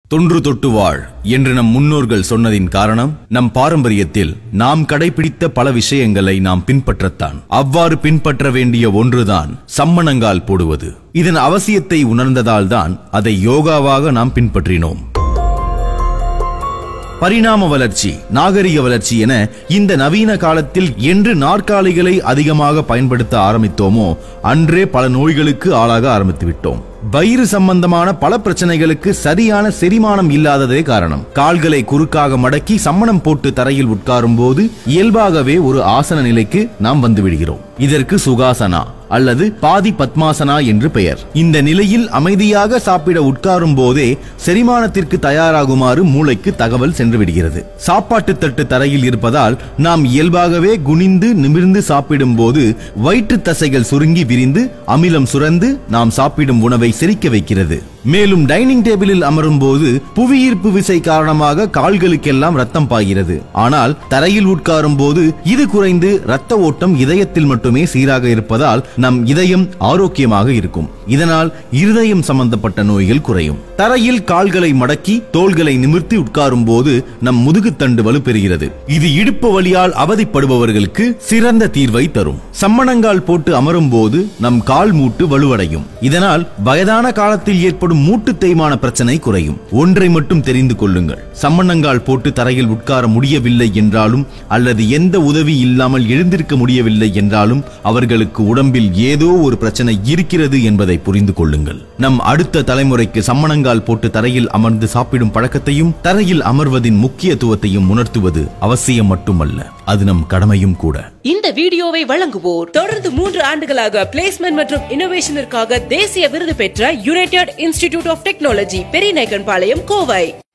தொன்று தொட்டு வாழ் என்று நம் முன்னோர்கள் சொன்னதின் காரணம் நம் பாரம்பரியத்தில் நாம் கடைபிடித்த பல விஷயங்களை நாம் பின்பற்றத்தான் அவ்வாறு பின்பற்ற வேண்டிய ஒன்றுதான் சம்மணங்கால் போடுவது இதன் அவசியத்தை உணர்ந்ததால்தான் அதை யோகாவாக நாம் பின்பற்றினோம் பரிணாம வளர்ச்சி நாகரிக வளர்ச்சி என இந்த நவீன காலத்தில் என்று நாற்காலிகளை அதிகமாக பயன்படுத்த ஆரம்பித்தோமோ அன்றே பல நோய்களுக்கு ஆளாக ஆரம்பித்து விட்டோம் வயிறு சம்பந்தமான பல பிரச்சனைகளுக்கு சரியான செரிமானம் இல்லாததே காரணம் கால்களை குறுக்காக மடக்கி சம்மணம் போட்டு தரையில் உட்காரும் போது இயல்பாகவே ஒரு ஆசன நிலைக்கு நாம் வந்து விடுகிறோம் இதற்கு சுகாசனா அல்லது பாதி பத்மாசனா என்று பெயர் இந்த நிலையில் அமைதியாக சாப்பிட உட்காரும் போதே செரிமானத்திற்கு தயாராகுமாறு மூளைக்கு தகவல் சென்று விடுகிறது சாப்பாட்டு தட்டு தரையில் இருப்பதால் நாம் இயல்பாகவே குனிந்து நிமிர்ந்து சாப்பிடும் போது வயிற்று தசைகள் சுருங்கி விரிந்து அமிலம் சுரந்து நாம் சாப்பிடும் உணவை செரிக்க வைக்கிறது மேலும் டைனிங் டேபிளில் அமரும் போது புவியீர்ப்பு விசை காரணமாக கால்களுக்கெல்லாம் ரத்தம் பாய்கிறது ஆனால் தரையில் உட்காரும் போது இது குறைந்து ரத்த ஓட்டம் இதயத்தில் மட்டுமே சீராக இருப்பதால் நம் இதயம் ஆரோக்கியமாக இருக்கும் இதனால் இருதயம் சம்பந்தப்பட்ட நோய்கள் குறையும் தரையில் கால்களை மடக்கி தோள்களை நிமிர்த்தி உட்காரும் போது நம் முதுகுத்தண்டு வலுப்பெறுகிறது இது இடுப்பு வலியால் அவதிப்படுபவர்களுக்கு சிறந்த தீர்வை தரும் சம்மணங்கால் போட்டு அமரும் போது நம் கால் மூட்டு வலுவடையும் இதனால் வயதான காலத்தில் ஏற்படும் மூட்டு தேய்மான பிரச்சனை குறையும் ஒன்றை மட்டும் தெரிந்து கொள்ளுங்கள் சம்மணங்கால் போட்டு தரையில் உட்கார முடியவில்லை என்றாலும் அல்லது எந்த உதவி இல்லாமல் எழுந்திருக்க முடியவில்லை என்றாலும் அவர்களுக்கு உடம்பில் ஏதோ ஒரு பிரச்சனை இருக்கிறது என்பதை புரிந்து கொள்ளுங்கள் நம் அடுத்த தலைமுறைக்கு சம்மணங்கால் போட்டு தரையில் அமர்ந்து சாப்பிடும் பழக்கத்தையும் தரையில் அமர்வதின் முக்கியத்துவத்தையும் உணர்த்துவது அவசியம் மட்டுமல்ல அது நம் கடமையும் கூட இந்த வீடியோவை வழங்குவோர் தொடர்ந்து மூன்று ஆண்டுகளாக பிளேஸ்மெண்ட் மற்றும் இன்னோவேஷனிற்காக தேசிய விருது பெற்ற United Institute of Technology Periyanaickenpalayam Kovai